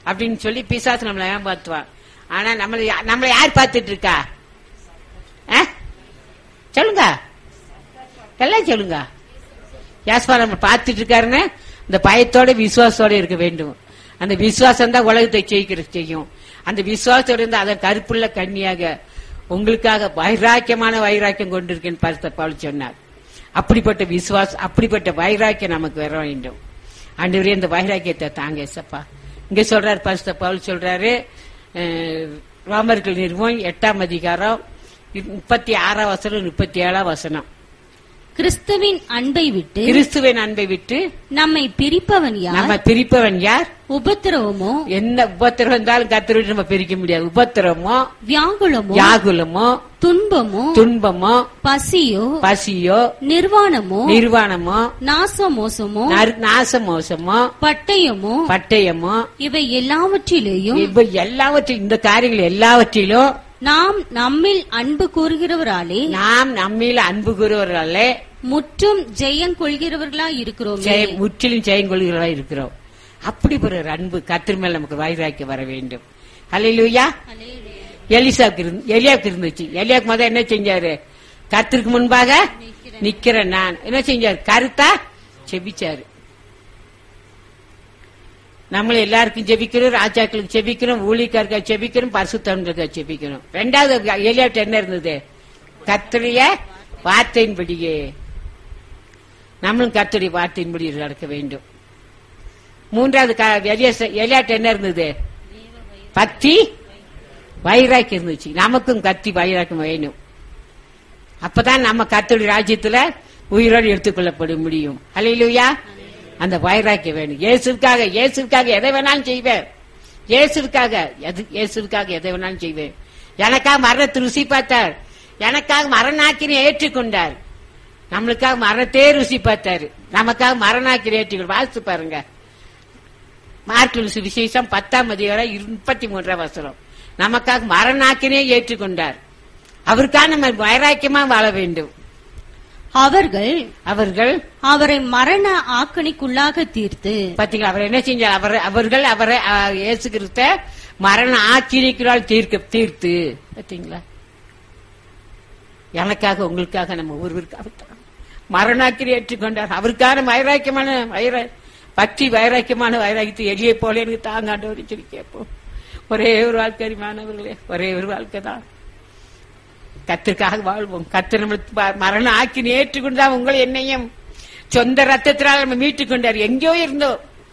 அப்படின்னு சொல்லி பிசாசு நம்மளை ஏமாத்துவான் ஆனா நம்மளை யா- நம்மளை யார் பார்த்துட்டு இருக்கா ஆ? சொல்லுங்க எல்லாம் சொல்லுங்க யாஸ்பா நம்ம பார்த்துட்டு இருக்காருன்னு இந்த பயத்தோட விசுவாசத்தோட இருக்க வேண்டும் அந்த விசுவாசம் தான் உலகத்தை ஜெயிக்கிற செய்யும் அந்த விசுவாசத்தோட இருந்து அதன் கருப்புள்ள கண்ணியாக உங்களுக்காக வைராக்கியமான வைராக்கியம் கொண்டிருக்கேன் பரிசுத்த பவுல் சொன்னார் அப்படிப்பட்ட விசுவாசம் அப்படிப்பட்ட வைராக்கியம் நமக்கு வர வேண்டும் ஆண்டவரே இந்த வைராக்கியத்தை தாங்க ஏசப்பா இங்க சொல்றாரு பரிசுத்த பவுல் சொல்றாரு அஹ், ரோமர்கள் நிறுவம் எட்டாம் அதிகாரம் முப்பத்தி ஆறாம் வசனம் முப்பத்தி ஏழாம் வசனம் கிறிஸ்துவின் அன்பை விட்டு கிறிஸ்துவின் அன்பை விட்டு நம்மை பிரிப்பவன் நம்ம யார் பிரிப்பவன் யார் உபத்திரவமோ என்ன உபத்திரம் இருந்தாலும் கத்தர் விட்டு நம்ம பிரிக்க முடியாது உபத்திரமோ வியாகுலமோ யாகுலமோ துன்பமோ துன்பமோ பசியோ பசியோ நிர்வாணமோ நிர்வாணமோ நாசமோசமோ நறு- நாசமோசமோ பட்டயமோ பட்டயமோ இவை எல்லாவற்றிலேயும் இவை எல்லாவற்றிலும் இந்த காரியங்கள் எல்லாவற்றிலும் நாம் நம்மில் அன்பு கூறுகிறவராலே நாம் நம்மில் அன்பு கூறுவர்களே முற்றும் ஜெயம் கொள்கிறவர்களா இருக்கிறோமே ஜெயம் முற்றிலும் ஜெயம் கொள்கிறவர்களா இருக்கிறோம் அப்படி ஒரு அன்பு கத்திர மேல் நமக்கு வைராக்கி வர வேண்டும் ஹalleluya எலிசாவுக்கு இருந்து எலியாவுக்கு இருந்துச்சு எலியாவுக்கு முதல்ல என்ன செஞ்சாரு கத்திற்கு முன்பாக நிக்கிறேன் நான் என்ன செஞ்சாரு கருத்தா செபிச்சாரு நம்மள எல்லாருக்கும் ஜெபிக்கிறோம் ராஜாக்களுக்கு ஜெபிக்கிறோம் ஊழிக்காருக்கு ஜெபிக்கிறோம் பரிசுத்தவங்களுக்கு ஜெபிக்கிறோம் ரெண்டாவது எலியாட்டு என்ன இருந்தது கத்திரிய வார்த்தையின்படியே நம்மளும் கத்துடைய வார்த்தையின்படி நடக்க வேண்டும் மூன்றாவது க- எலியாச- எலியாட்டு என்ன இருந்தது பக்தி வைராக்கி இருந்துச்சு நமக்கும் கத்தி வைராக்கியம் வேணும் அப்பதான் நம்ம கத்தோடைய ராஜ்யத்துல உயிரோடு எடுத்துக்கொள்ளப்பட முடியும் அல்லையிலுயா அந்த வைராக்கிய வேணும் இயேசுக்காக இயேசுக்காக எதை வேணாலும் செய்வேன் இயேசுக்காக எது இயேசுக்காக எதை வேணாலும் செய்வேன் எனக்காக மரணத்தை ருசி பார்த்தார் எனக்காக மரணாக்கினை ஏற்றுக்கொண்டார் நம்மளுக்காக மரணத்தையே ருசி பார்த்தாரு நமக்காக மரணாக்கினை ஏற்றுக்கொண்டு வாசித்து பாருங்க மார்க்கில் சுவிசேஷம் பத்தாம் அதிகாரம் முப்பத்தி மூன்றாம் வசனம் நமக்காக மரணாக்கினே ஏற்றுக்கொண்டார் அவருக்காக நம்ம வைராக்கியமா வாழ வேண்டும் அவர்கள் அவர்கள் அவரை மரண ஆக்கணிக்குள்ளாக தீர்த்து பாத்தீங்களா அவர் என்ன செஞ்சார் அவர் அவர்கள் அவரை ஆ, இயேசு கிறிஸ்த மரண ஆச்சரிக்கிறாள் தீர்க்க தீர்த்து பாத்தீங்களா எனக்காக உங்களுக்காக நம்ம ஒருவருக்காக மரணாக்கிரி ஏற்றுக்கொண்டார் அவருக்கான வைராக்கியமான வைர பக்தி வைராக்கியமான வைராக்கியத்தை எளிய போல எனக்கு தாங்காண்டவர் சொல்லி கேட்போம் ஒரே ஒரு வாழ்க்கை மாணவர்களே ஒரே ஒரு வாழ்க்கை தான் கத்திற்காக வாழ்வோம் கத்திர நம்மளுக்கு ப- மரணம் ஆக்கி ஏற்றுக்கொண்டா உங்களை என்னையும் சொந்த ரத்தத்தினால் நம்ம மீட்டுக் கொண்டார் எங்கேயோ இருந்தோம்